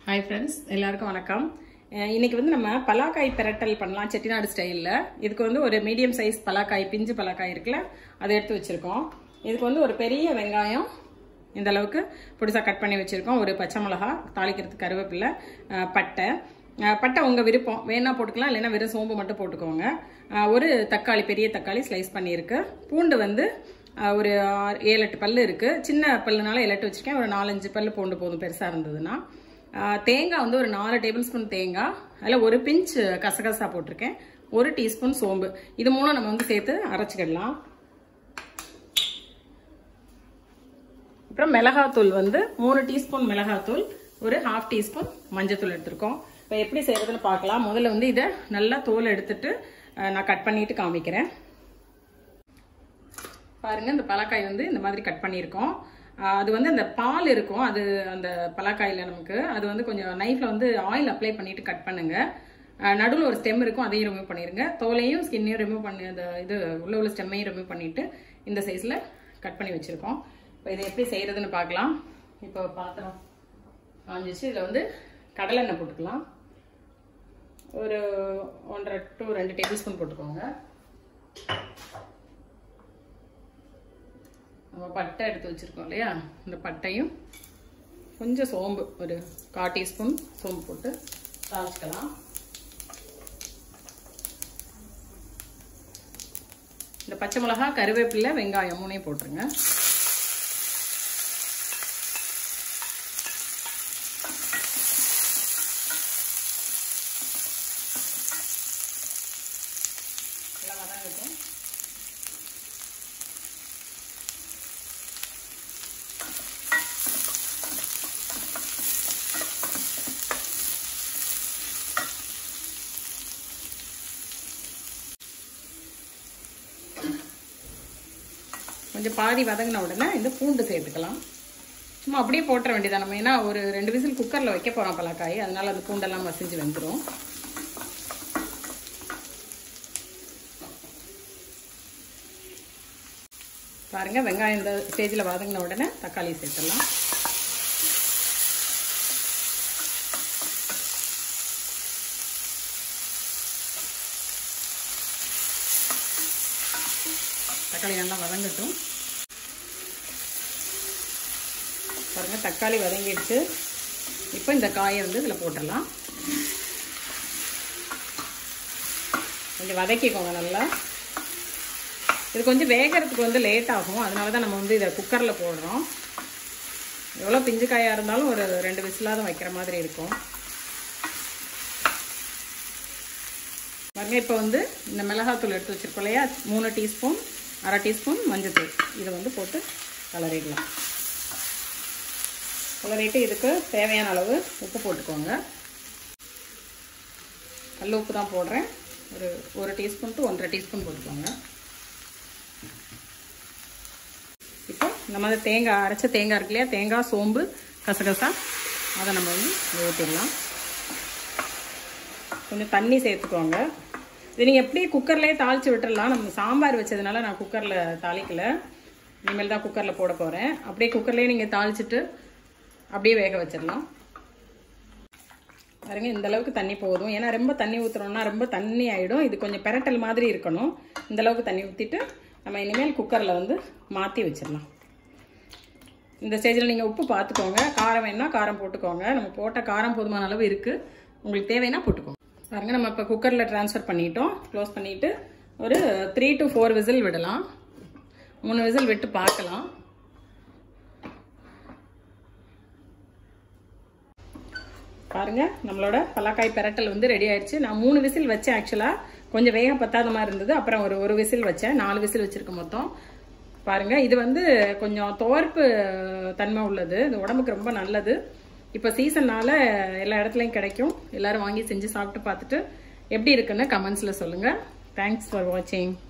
hi friends எல்லாருக்கும் வணக்கம் அஹ் இன்னைக்கு வந்து நம்ம பலாக்காய் பிரட்டல் பண்ணலாம் செட்டிநாடு ஸ்டைலில் இதுக்கு வந்து ஒரு மீடியம் சைஸ் பலாக்காய் பிஞ்சு பலாக்காய் இருக்குல்ல அதை எடுத்து வச்சுருக்கோம் இதுக்கு வந்து ஒரு பெரிய வெங்காயம் இந்த அளவுக்கு பொடிசாக கட் பண்ணி வச்சுருக்கோம் ஒரு பச்சை மிளகா தாளிக்கிறதுக்கு கருவேப்பிலை அஹ் பட்டை அஹ் பட்டை உங்கள் விருப்பம் வேணா போட்டுக்கலாம் இல்லைன்னா வெறும் சோம்பு மட்டும் போட்டுக்கோங்க அஹ் ஒரு தக்காளி பெரிய தக்காளி ஸ்லைஸ் பண்ணியிருக்கு பூண்டு வந்து அஹ் ஒரு ஆறு- ஏழு எட்டு பல்லு இருக்கு சின்ன பல்லுனால ஏழு எட்டு வச்சிருக்கேன் ஒரு நாலஞ்சு பல்லு பூண்டு போதும் பெருசாக இருந்ததுன்னா அஹ் தேங்காய் வந்து ஒரு நாலு டேபிள் ஸ்பூன் தேங்காய் அதில் ஒரு பிஞ்ச் கசகசா போட்டிருக்கேன் ஒரு டீஸ்பூன் சோம்பு இது மூலம் நம்ம வந்து சேர்த்து அரைச்சிக்கிடலாம் அப்புறம் மிளகாத்தூள் வந்து மூணு டீஸ்பூன் மிளகாத்தூள் ஒரு ஹாஃப் டீஸ்பூன் மஞ்சத்தூள் எடுத்திருக்கோம் இப்போ எப்படி செய்யறதுன்னு பார்க்கலாம் முதல்ல வந்து இதை நல்லா தோல் எடுத்துட்டு அஹ், நான் கட் பண்ணிட்டு காமிக்கிறேன் பாருங்க இந்த பலாக்காய் வந்து இந்த மாதிரி கட் பண்ணியிருக்கோம் ஆஹ் அது வந்து அந்த பால் இருக்கும் அது அந்த பலாக்காயில நமக்கு அது வந்து கொஞ்சம் நைஃப்ல வந்து ஆயில் அப்ளை பண்ணிட்டு கட் பண்ணுங்க நடுவில் ஒரு ஸ்டெம் இருக்கும் அதையும் ரிமூவ் பண்ணிருங்க தோலையும் ஸ்கின்னையும் ரிமூவ் பண்ணி அந்த இது உள்ள உள்ள ஸ்டெம்மையும் ரிமூவ் பண்ணிட்டு இந்த சைஸ்ல கட் பண்ணி வச்சிருக்கோம் இப்போ இதை எப்படி செய்யறதுன்னு பார்க்கலாம் இப்போ பாத்திரம் காஞ்சிச்சு இதில் வந்து கடலெண்ணெய் போட்டுக்கலாம் ஒரு ஒன்றரை டு ரெண்டு டேபிள் ஸ்பூன் போட்டுக்கோங்க நம்ம பட்டை எடுத்து வச்சிருக்கோம் இல்லையா இந்த பட்டையும் கொஞ்சம் சோம்பு ஒரு கால் டீஸ்பூன் சோம்பு போட்டு தாளிச்சுக்கலாம் இந்த பச்சை மிளகா கருவேப்பிலை வெங்காயம் மூணையும் போட்டுருங்க எல்லாம் வதங்கட்டும் கொஞ்சம் பாதி வதங்கின உடனே இந்த பூண்டு சேர்த்துக்கலாம் சும்மா அப்படியே போட்டுற வேண்டியதான் நம்ம ஏன்னா ஒரு ரெண்டு விசில் குக்கரில் வைக்க போகிறோம் பலாக்காய் அதனால அந்த பூண்டெல்லாம் மசிஞ்சு வந்துடும் பாருங்க வெங்காயம் இந்த ஸ்டேஜில் வதங்கின உடனே தக்காளி சேர்த்துடலாம் தக்காளி நல்லா வதங்கட்டும் பாருங்க தக்காளி வதங்கிடுச்சு இப்போ இந்த காயை வந்து இதில் போட்டுடலாம் கொஞ்சம் வதக்கிக்கோங்க நல்லா இது கொஞ்சம் வேகிறதுக்கு வந்து லேட் ஆகும் அதனால தான் நம்ம வந்து இதை குக்கரில் போடுறோம் எவ்வளோ பிஞ்சு காயாக இருந்தாலும் ஒரு ரெண்டு விசிலாவது வைக்கிற மாதிரி இருக்கும் பாருங்க இப்போ வந்து இந்த மிளகாத்தூள் எடுத்து வச்சிருக்கோம் இல்லையா மூணு டீஸ்பூன் அரை டீஸ்பூன் மஞ்சத்தூள் இதை வந்து போட்டு கலரிடலாம் கலரிட்டு இதுக்கு தேவையான அளவு உப்பு போட்டுக்கோங்க கல் உப்பு தான் போடுறேன் ஒரு ஒரு டீஸ்பூன் டு ஒன்றரை டீஸ்பூன் போட்டுக்கோங்க இப்போ நம்ம வந்து தேங்காய் அரைச்ச தேங்காய் இருக்கு இல்லையா தேங்காய் சோம்பு கசகசா அதை நம்ம வந்து ஊற்றிடலாம் கொஞ்சம் தண்ணி சேர்த்துக்கோங்க இது நீங்கள் எப்படி குக்கர்லேயே தாளித்து விட்டுடலாம் நம்ம சாம்பார் வச்சதுனால நான் குக்கரில் தாளிக்கல இனிமேல் தான் குக்கரில் போட போகிறேன் அப்படியே குக்கர்லேயே நீங்கள் தாளிச்சிட்டு அப்படியே வேக வச்சிடலாம் பாருங்க இந்த அளவுக்கு தண்ணி போதும் ஏன்னா ரொம்ப தண்ணி ஊற்றுறோம்னா ரொம்ப தண்ணி ஆகிடும் இது கொஞ்சம் பெரட்டல் மாதிரி இருக்கணும் இந்த அளவுக்கு தண்ணி ஊற்றிட்டு நம்ம இனிமேல் குக்கரில் வந்து மாற்றி வச்சிடலாம் இந்த ஸ்டேஜில் நீங்கள் உப்பு பார்த்துக்கோங்க காரம் வேணால் காரம் போட்டுக்கோங்க நம்ம போட்ட காரம் போதுமான அளவு இருக்குது உங்களுக்கு தேவைன்னா போட்டுக்கோங்க பாருங்க நம்ம இப்போ குக்கரில் ட்ரான்ஸ்ஃபர் பண்ணிட்டோம் க்ளோஸ் பண்ணிவிட்டு ஒரு த்ரீ டு ஃபோர் விசில் விடலாம் மூணு விசில் விட்டு பார்க்கலாம் பாருங்க நம்மளோட பலாக்காய் பெரட்டல் வந்து ரெடி ஆயிடுச்சு நான் மூணு விசில் வச்சேன் ஆக்சுவலாக கொஞ்சம் வேகம் பத்தாத மாதிரி இருந்தது அப்புறம் ஒரு ஒரு விசில் வச்சேன் நாலு விசில் வச்சிருக்கேன் மொத்தம் பாருங்க இது வந்து கொஞ்சம் துவர்ப்பு தன்மை உள்ளது இது உடம்புக்கு ரொம்ப நல்லது இப்போ சீசன்னால எல்லா இடத்துலையும் கிடைக்கும் எல்லாரும் வாங்கி செஞ்சு சாப்பிட்டு பார்த்துட்டு எப்படி இருக்குன்னு கமெண்ட்ஸில் சொல்லுங்கள் தேங்க்ஸ் ஃபார் வாட்சிங்